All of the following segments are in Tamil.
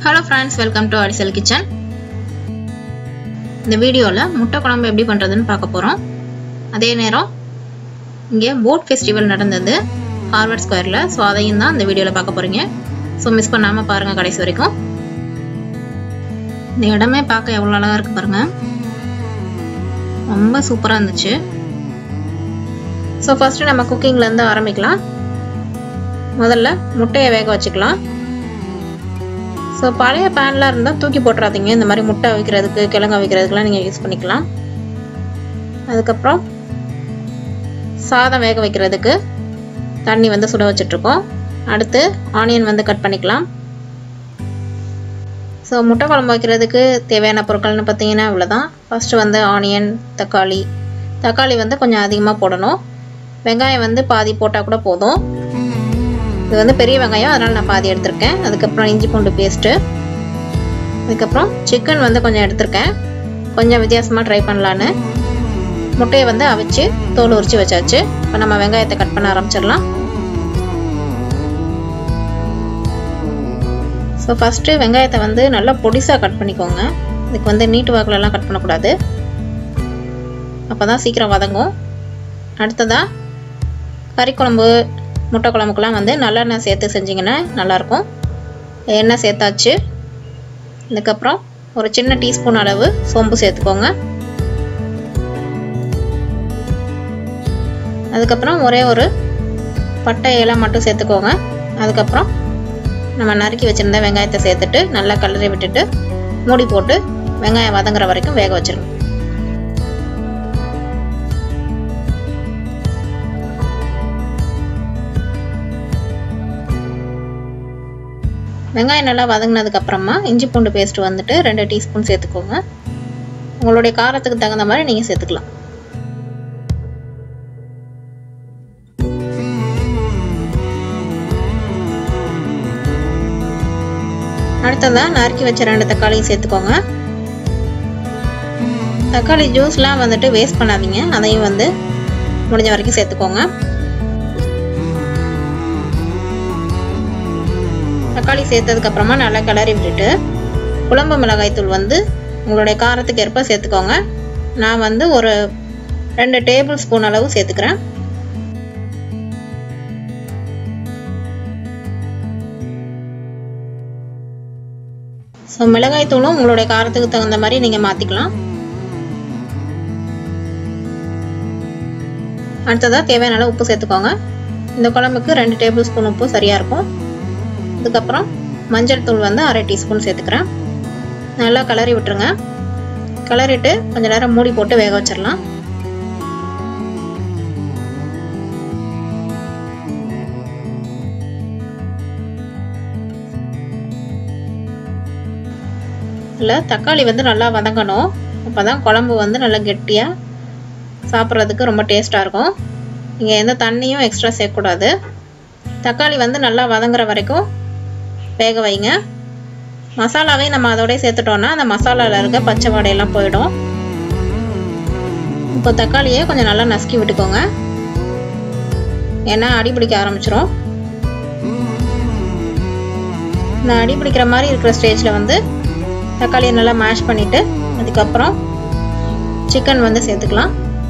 hello friends welcome to Adisal kitchen இந்த வீடியோவில் முட்டை குழம்பு எப்படி பண்ணுறதுன்னு பார்க்க போகிறோம் அதே நேரம் இங்கே போட் ஃபெஸ்டிவல் நடந்தது ஹார்வர்ட் ஸ்கொயரில் ஸோ அதையும் தான் இந்த வீடியோவில் பார்க்க போகிறீங்க ஸோ மிஸ் பண்ணாமல் பாருங்கள் கடைசி வரைக்கும் இந்த இடமே பார்க்க எவ்வளோ அழகாக இருக்குது பாருங்கள் ரொம்ப சூப்பராக இருந்துச்சு ஸோ ஃபஸ்ட்டு நம்ம குக்கிங்லேருந்து ஆரம்பிக்கலாம் முதல்ல முட்டையை வேக வச்சுக்கலாம் ஸோ பழைய பேன்லாம் இருந்தால் தூக்கி போட்டுறாதீங்க இந்த மாதிரி முட்டை வைக்கிறதுக்கு கிழங்கு வைக்கிறதுக்குலாம் நீங்கள் யூஸ் பண்ணிக்கலாம் அதுக்கப்புறம் சாதம் வேக வைக்கிறதுக்கு தண்ணி வந்து சுட வச்சிட்ருக்கோம் அடுத்து ஆனியன் வந்து கட் பண்ணிக்கலாம் ஸோ முட்டை குழம்பு வைக்கிறதுக்கு தேவையான பொருட்கள்னு பார்த்தீங்கன்னா இவ்வளோதான் ஃபஸ்ட்டு வந்து ஆனியன் தக்காளி தக்காளி வந்து கொஞ்சம் அதிகமாக போடணும் வெங்காயம் வந்து பாதி போட்டால் கூட போதும் இது வந்து பெரிய வெங்காயம் அதனால் நான் பாதி எடுத்திருக்கேன் அதுக்கப்புறம் இஞ்சி பூண்டு பேஸ்ட்டு அதுக்கப்புறம் சிக்கன் வந்து கொஞ்சம் எடுத்திருக்கேன் கொஞ்சம் வித்தியாசமாக ட்ரை பண்ணலான்னு முட்டையை வந்து அவிச்சு தோல் உரிச்சு வச்சாச்சு இப்போ நம்ம வெங்காயத்தை கட் பண்ண ஆரம்பிச்சிடலாம் ஸோ ஃபஸ்ட்டு வெங்காயத்தை வந்து நல்லா பொடிசாக கட் பண்ணிக்கோங்க இதுக்கு வந்து நீட்டு வாக்கிலலாம் கட் பண்ணக்கூடாது அப்போ தான் சீக்கிரம் வதங்கும் அடுத்ததாக கறி குழம்பு முட்டை குழம்புக்கெலாம் வந்து நல்லெண்ணெய் சேர்த்து செஞ்சிங்கன்னா நல்லாயிருக்கும் எண்ணெய் சேர்த்தாச்சு இதுக்கப்புறம் ஒரு சின்ன டீஸ்பூன் அளவு சோம்பு சேர்த்துக்கோங்க அதுக்கப்புறம் ஒரே ஒரு பட்டை இலை மட்டும் சேர்த்துக்கோங்க அதுக்கப்புறம் நம்ம நறுக்கி வச்சுருந்த வெங்காயத்தை சேர்த்துட்டு நல்லா கலரி விட்டுட்டு மூடி போட்டு வெங்காயம் வதங்குற வரைக்கும் வேக வச்சிருங்க வெங்காயம் நல்லா வதங்கினதுக்கு அப்புறமா இஞ்சி பூண்டு பேஸ்ட் வந்துட்டு ரெண்டு டீஸ்பூன் சேர்த்துக்கோங்க உங்களுடைய காரத்துக்கு தகுந்த மாதிரி நீங்கள் சேர்த்துக்கலாம் அடுத்ததாக நறுக்கி வச்ச ரெண்டு தக்காளியும் சேர்த்துக்கோங்க தக்காளி ஜூஸ்லாம் வந்துட்டு வேஸ்ட் பண்ணாதீங்க அதையும் வந்து முடிஞ்ச வரைக்கும் சேர்த்துக்கோங்க தக்காளி சேர்த்ததுக்கு அப்புறமா நல்லா கிளறி விட்டுட்டு குழம்பு மிளகாய் தூள் வந்து உங்களுடைய காரத்துக்கு ஏற்ப சேர்த்துக்கோங்க நான் வந்து ஒரு ரெண்டு டேபிள் ஸ்பூன் அளவு சேர்த்துக்கிறேன் ஸோ மிளகாய் தூளும் உங்களுடைய காரத்துக்கு தகுந்த மாதிரி நீங்கள் மாற்றிக்கலாம் அடுத்ததாக தேவையான அளவு உப்பு சேர்த்துக்கோங்க இந்த குழம்புக்கு ரெண்டு டேபிள் ஸ்பூன் உப்பு சரியாக இருக்கும் அதுக்கப்புறம் மஞ்சள் தூள் வந்து அரை டீஸ்பூன் சேர்த்துக்கிறேன் நல்லா கிளறி விட்டுருங்க கிளறிட்டு கொஞ்சம் நேரம் மூடி போட்டு வேக வச்சிடலாம் இல்லை தக்காளி வந்து நல்லா வதங்கணும் அப்போ தான் குழம்பு வந்து நல்லா கெட்டியாக சாப்பிட்றதுக்கு ரொம்ப டேஸ்ட்டாக இருக்கும் நீங்கள் எந்த தண்ணியும் எக்ஸ்ட்ரா சேர்க்கக்கூடாது தக்காளி வந்து நல்லா வதங்குற வரைக்கும் வேக வைங்க மசாலாவே நம்ம அதோடய சேர்த்துட்டோன்னா அந்த மசாலாவில் இருக்க பச்சை வாடையெல்லாம் போயிடும் இப்போ தக்காளியை கொஞ்சம் நல்லா நசுக்கி விட்டுக்கோங்க ஏன்னா அடி பிடிக்க ஆரம்பிச்சிரும் இந்த அடி பிடிக்கிற மாதிரி இருக்கிற ஸ்டேஜில் வந்து தக்காளியை நல்லா மேஷ் பண்ணிவிட்டு அதுக்கப்புறம் சிக்கன் வந்து சேர்த்துக்கலாம்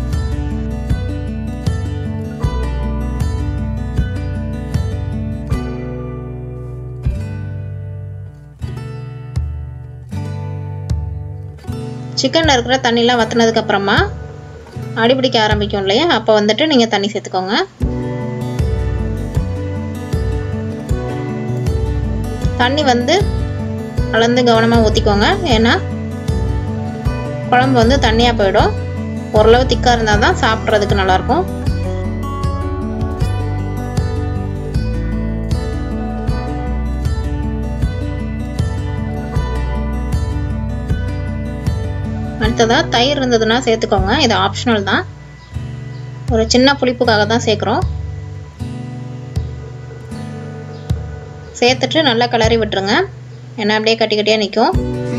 சிக்கனில் இருக்கிற தண்ணிலாம் வற்றினதுக்கு அப்புறமா அடிபிடிக்க ஆரம்பிக்கும் இல்லையா அப்போ வந்துட்டு நீங்கள் தண்ணி சேர்த்துக்கோங்க தண்ணி வந்து அளந்து கவனமாக ஊற்றிக்கோங்க ஏன்னா குழம்பு வந்து தண்ணியாக போயிடும் ஓரளவு திக்காக இருந்தால் தான் சாப்பிட்றதுக்கு நல்லாயிருக்கும் அடுத்ததாக தயிர் இருந்ததுன்னா சேர்த்துக்கோங்க இது ஆப்ஷனல் தான் ஒரு சின்ன புளிப்புக்காக தான் சேர்க்குறோம் சேர்த்துட்டு நல்லா கிளறி விட்டுருங்க ஏன்னா அப்படியே கட்டி கட்டியாக நிற்கும்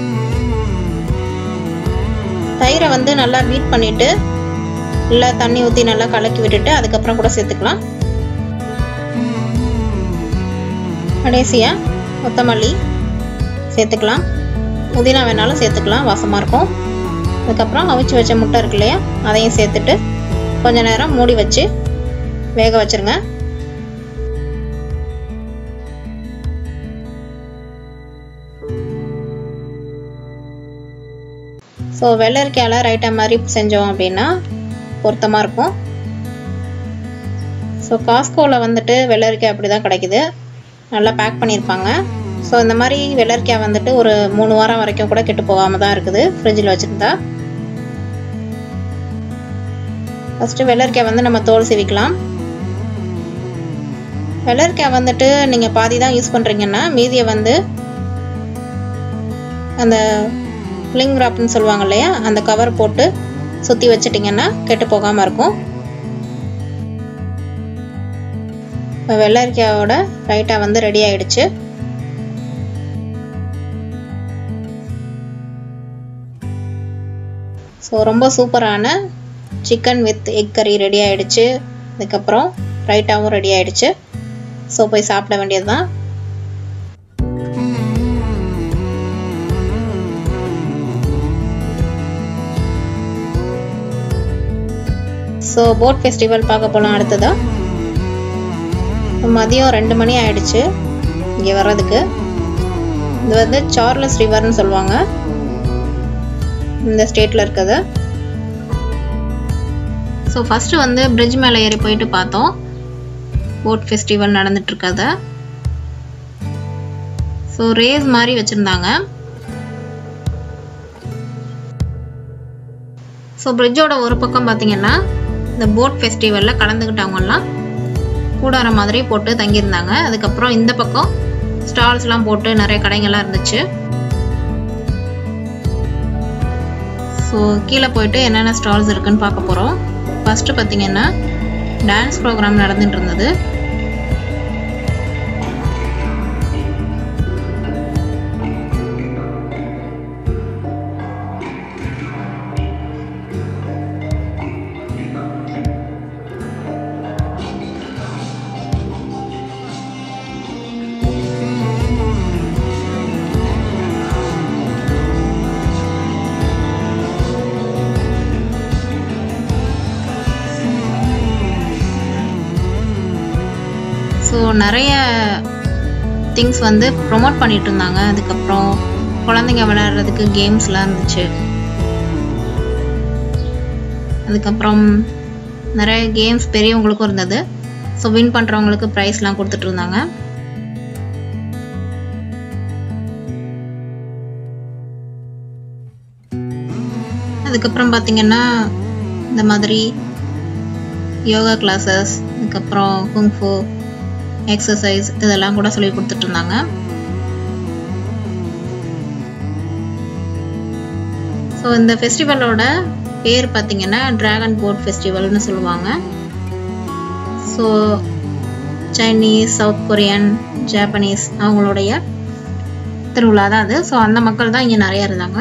தயிரை வந்து நல்லா பீட் பண்ணிவிட்டு இல்லை தண்ணி ஊற்றி நல்லா கலக்கி விட்டுட்டு அதுக்கப்புறம் கூட சேர்த்துக்கலாம் கடைசியாக கொத்தமல்லி சேர்த்துக்கலாம் புதினா வேணாலும் சேர்த்துக்கலாம் வாசமாக இருக்கும் அதுக்கப்புறம் அவிச்சு வச்ச முட்டை இருக்கு இல்லையா அதையும் சேர்த்துட்டு கொஞ்ச நேரம் மூடி வச்சு வேக வச்சுருங்க ஸோ வெள்ளரிக்காயில் ரைட்டா மாதிரி செஞ்சோம் அப்படின்னா பொருத்தமாக இருக்கும் ஸோ காஸ்கோவில் வந்துட்டு வெள்ளரிக்காய் அப்படி தான் கிடைக்குது நல்லா பேக் பண்ணியிருப்பாங்க ஸோ இந்த மாதிரி வெள்ளரிக்காய் வந்துட்டு ஒரு மூணு வாரம் வரைக்கும் கூட கெட்டு போகாமல் தான் இருக்குது ஃப்ரிட்ஜில் வச்சுருந்தா ஃபஸ்ட்டு வெள்ளரிக்காய் வந்து நம்ம தோல் சீவிக்கலாம் வெள்ளரிக்காய் வந்துட்டு நீங்கள் பாதி தான் யூஸ் பண்ணுறீங்கன்னா மீதியை வந்து அந்த ஃபிளிங் ராப்னு சொல்லுவாங்க இல்லையா அந்த கவர் போட்டு சுற்றி வச்சிட்டிங்கன்னா கெட்டு போகாமல் இருக்கும் இப்போ வெள்ளரிக்காயோட ரைட்டாக வந்து ரெடி ஆயிடுச்சு ஸோ ரொம்ப சூப்பரான chicken with egg curry ready ஆயிடுச்சு அதுக்கப்புறம் ரைட்டாகவும் ரெடி ஆயிடுச்சு ஸோ போய் சாப்பிட வேண்டியது தான் ஸோ போட் ஃபெஸ்டிவல் பார்க்க போகலாம் அடுத்ததா மதியம் ரெண்டு மணி ஆயிடுச்சு இங்கே வர்றதுக்கு இது வந்து சார்லஸ் ரிவர்னு சொல்லுவாங்க இந்த ஸ்டேட்டில் இருக்குது ஸோ ஃபஸ்ட்டு வந்து பிரிட்ஜ் மேலே ஏறி போயிட்டு பார்த்தோம் போட் ஃபெஸ்டிவல் நடந்துட்டுருக்கத ஸோ ரேஸ் மாதிரி வச்சுருந்தாங்க ஸோ பிரிட்ஜோட ஒரு பக்கம் பார்த்தீங்கன்னா இந்த போட் ஃபெஸ்டிவலில் கலந்துக்கிட்டவங்கலாம் கூடார மாதிரி போட்டு தங்கியிருந்தாங்க அதுக்கப்புறம் இந்த பக்கம் ஸ்டால்ஸ்லாம் போட்டு நிறைய கடைங்கள்லாம் இருந்துச்சு ஸோ கீழே போயிட்டு என்னென்ன ஸ்டால்ஸ் இருக்குன்னு பார்க்க போகிறோம் ஃபஸ்ட்டு பார்த்தீங்கன்னா டான்ஸ் ப்ரோக்ராம் நடந்துட்டு இருந்தது ஸோ நிறைய திங்ஸ் வந்து ப்ரொமோட் பண்ணிட்டு இருந்தாங்க அதுக்கப்புறம் குழந்தைங்க விளையாடுறதுக்கு கேம்ஸ்லாம் இருந்துச்சு அதுக்கப்புறம் நிறைய கேம்ஸ் பெரியவங்களுக்கும் இருந்தது ஸோ வின் பண்ணுறவங்களுக்கு ப்ரைஸ்லாம் கொடுத்துட்டு இருந்தாங்க அதுக்கப்புறம் பார்த்தீங்கன்னா இந்த மாதிரி யோகா கிளாஸஸ் அதுக்கப்புறம் குங்ஃபு எக்ஸசைஸ் இதெல்லாம் கூட சொல்லி கொடுத்துட்டு இருந்தாங்க ஸோ இந்த ஃபெஸ்டிவலோட பேர் பார்த்தீங்கன்னா ட்ராகன் போட் ஃபெஸ்டிவல்னு சொல்லுவாங்க so Chinese South Korean Japanese அவங்களுடைய திருவிழா தான் அது ஸோ அந்த மக்கள் தான் இங்கே நிறைய இருந்தாங்க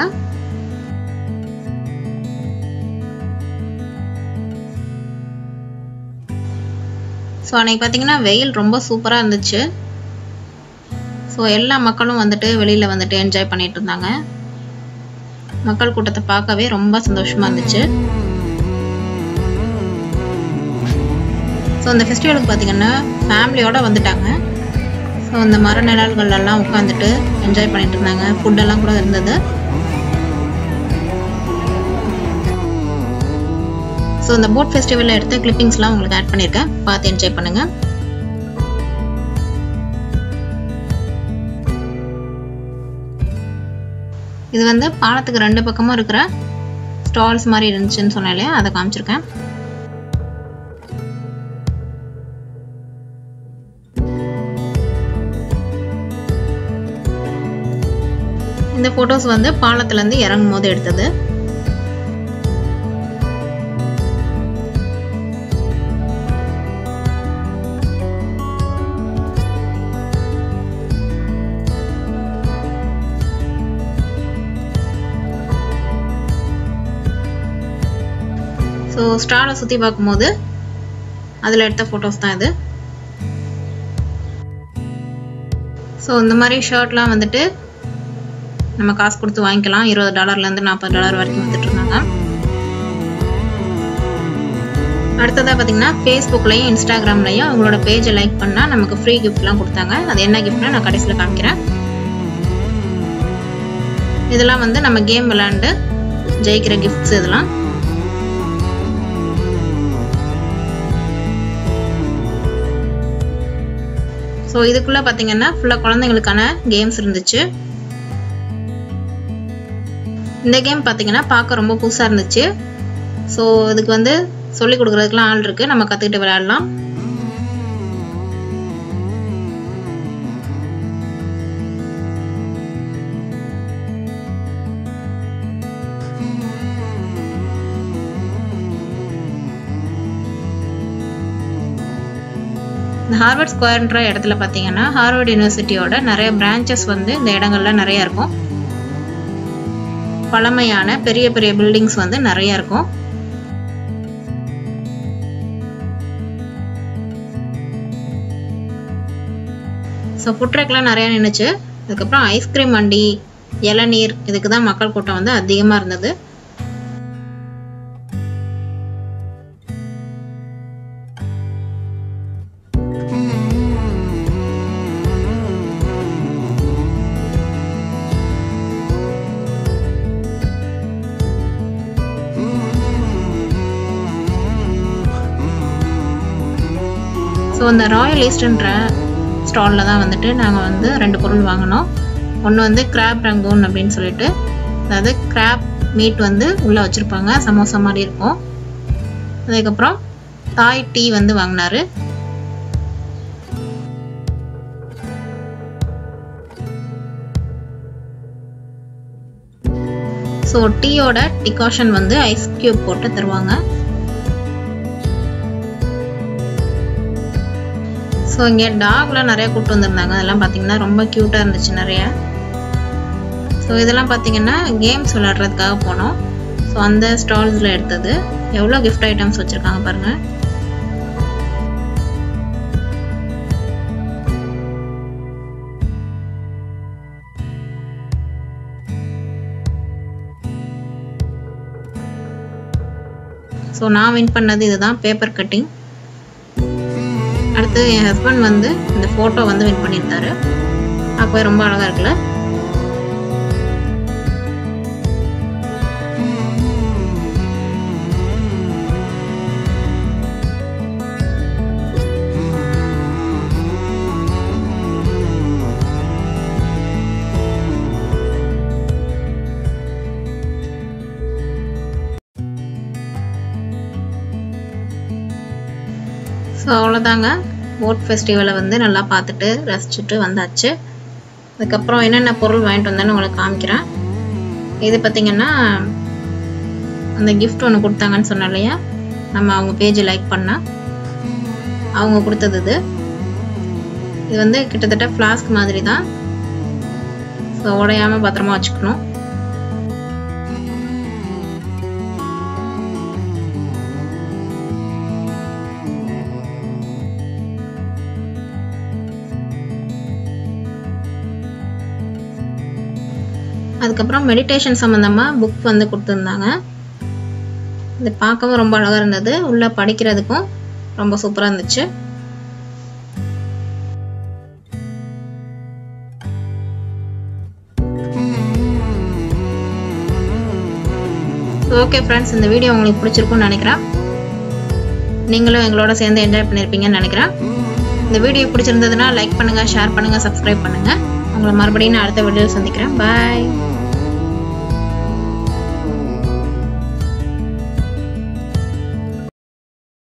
ஸோ அன்னைக்கு பார்த்தீங்கன்னா வெயில் ரொம்ப சூப்பராக இருந்துச்சு ஸோ எல்லா மக்களும் வந்துட்டு வெளியில் வந்துட்டு என்ஜாய் பண்ணிட்டு இருந்தாங்க மக்கள் கூட்டத்தை பார்க்கவே ரொம்ப சந்தோஷமாக இருந்துச்சு ஸோ அந்த ஃபெஸ்டிவலுக்கு பார்த்தீங்கன்னா ஃபேமிலியோட வந்துட்டாங்க ஸோ அந்த மர நிழல்கள்லாம் உட்காந்துட்டு என்ஜாய் பண்ணிட்டு இருந்தாங்க ஃபுட்டெல்லாம் கூட இருந்தது ஸோ இந்த போட் ஃபெஸ்டிவலில் எடுத்த கிளிப்பிங்ஸ்லாம் உங்களுக்கு ஆட் பண்ணியிருக்கேன் பார்த்து என்ஜாய் பண்ணுங்கள் இது வந்து பாலத்துக்கு ரெண்டு பக்கமும் இருக்கிற ஸ்டால்ஸ் மாதிரி இருந்துச்சுன்னு சொன்னேன் இல்லையா அதை காமிச்சிருக்கேன் இந்த ஃபோட்டோஸ் வந்து பாலத்துலேருந்து இறங்கும் போது எடுத்தது ஸோ ஸ்டாரை சுற்றி பார்க்கும்போது அதில் எடுத்த ஃபோட்டோஸ் தான் இது ஸோ இந்த மாதிரி ஷர்ட்லாம் வந்துட்டு நம்ம காசு கொடுத்து வாங்கிக்கலாம் இருபது டாலர்லேருந்து நாற்பது டாலர் வரைக்கும் வந்துட்டு இருந்தாங்க அடுத்ததாக பார்த்தீங்கன்னா ஃபேஸ்புக்லேயும் இன்ஸ்டாகிராம்லையும் அவங்களோட பேஜை லைக் பண்ணால் நமக்கு ஃப்ரீ கிஃப்ட்லாம் கொடுத்தாங்க அது என்ன கிஃப்ட்னா நான் கடைசியில் காமிக்கிறேன் இதெல்லாம் வந்து நம்ம கேம் விளாண்டு ஜெயிக்கிற கிஃப்ட்ஸ் இதெல்லாம் ஸோ இதுக்குள்ளே பார்த்தீங்கன்னா ஃபுல்லாக குழந்தைங்களுக்கான கேம்ஸ் இருந்துச்சு இந்த கேம் பார்த்தீங்கன்னா பார்க்க ரொம்ப புதுசாக இருந்துச்சு ஸோ இதுக்கு வந்து சொல்லி கொடுக்குறதுக்குலாம் ஆள் இருக்குது நம்ம கற்றுக்கிட்டு விளையாடலாம் இந்த ஹார்வர்ட் ஸ்கொயர்ன்ற இடத்துல பார்த்தீங்கன்னா ஹார்வர்ட் யூனிவர்சிட்டியோட நிறைய பிரான்ச்சஸ் வந்து இந்த இடங்கள்ல நிறைய இருக்கும் பழமையான பெரிய பெரிய பில்டிங்ஸ் வந்து நிறைய இருக்கும் ஸோ ஃபுட் ட்ரக்லாம் நிறையா நின்றுச்சு அதுக்கப்புறம் ஐஸ்கிரீம் வண்டி இளநீர் இதுக்கு தான் மக்கள் கூட்டம் வந்து அதிகமாக இருந்தது ஸோ இந்த ராயல் ஈஸ்டர்ன்ற ஸ்டாலில் தான் வந்துட்டு நாங்கள் வந்து ரெண்டு பொருள் வாங்கினோம் ஒன்று வந்து கிராப் ரங்கூன் அப்படின்னு சொல்லிட்டு அதாவது கிராப் மீட் வந்து உள்ளே வச்சுருப்பாங்க சமோசா மாதிரி இருக்கும் அதுக்கப்புறம் தாய் டீ வந்து வாங்கினாரு ஸோ டீயோட டிகாஷன் வந்து ஐஸ் கியூப் போட்டு தருவாங்க ஸோ இங்கே டாக்லாம் நிறைய கூப்பிட்டு வந்திருந்தாங்க அதெல்லாம் பார்த்தீங்கன்னா ரொம்ப க்யூட்டாக இருந்துச்சு நிறைய ஸோ இதெல்லாம் பார்த்தீங்கன்னா கேம்ஸ் விளையாடுறதுக்காக போனோம் ஸோ அந்த ஸ்டால்ஸில் எடுத்தது எவ்வளோ கிஃப்ட் ஐட்டம்ஸ் வச்சுருக்காங்க பாருங்கள் ஸோ நான் வின் பண்ணது இதுதான் பேப்பர் கட்டிங் அடுத்து என் ஹஸ்பண்ட் வந்து இந்த ஃபோட்டோ வந்து வின் பண்ணியிருந்தாரு அப்போ ரொம்ப அழகாக இருக்குல்ல ஸோ அவ்வளோதாங்க போட் ஃபெஸ்டிவலை வந்து நல்லா பார்த்துட்டு ரசிச்சுட்டு வந்தாச்சு அதுக்கப்புறம் என்னென்ன பொருள் வாங்கிட்டு வந்தேன்னு உங்களுக்கு காமிக்கிறேன் இது பார்த்திங்கன்னா அந்த கிஃப்ட் ஒன்று கொடுத்தாங்கன்னு சொன்னோம் இல்லையா நம்ம அவங்க பேஜை லைக் பண்ணால் அவங்க கொடுத்தது இது இது வந்து கிட்டத்தட்ட ஃப்ளாஸ்க் மாதிரி தான் ஸோ உடையாமல் பத்திரமா வச்சுக்கணும் அதுக்கப்புறம் மெடிடேஷன் சம்மந்தமாக புக் வந்து கொடுத்துருந்தாங்க இது பார்க்கவும் ரொம்ப அழகாக இருந்தது உள்ளே படிக்கிறதுக்கும் ரொம்ப சூப்பராக இருந்துச்சு ஓகே ஃப்ரெண்ட்ஸ் இந்த வீடியோ உங்களுக்கு பிடிச்சிருக்கும்னு நினைக்கிறேன் நீங்களும் எங்களோட சேர்ந்து என்ஜாய் பண்ணியிருப்பீங்கன்னு நினைக்கிறேன் இந்த வீடியோ பிடிச்சிருந்ததுன்னா லைக் பண்ணுங்கள் ஷேர் பண்ணுங்கள் சப்ஸ்கிரைப் பண்ணுங்கள் உங்களை மறுபடியும் நான் அடுத்த வீடியோ சந்திக்கிறேன் பாய்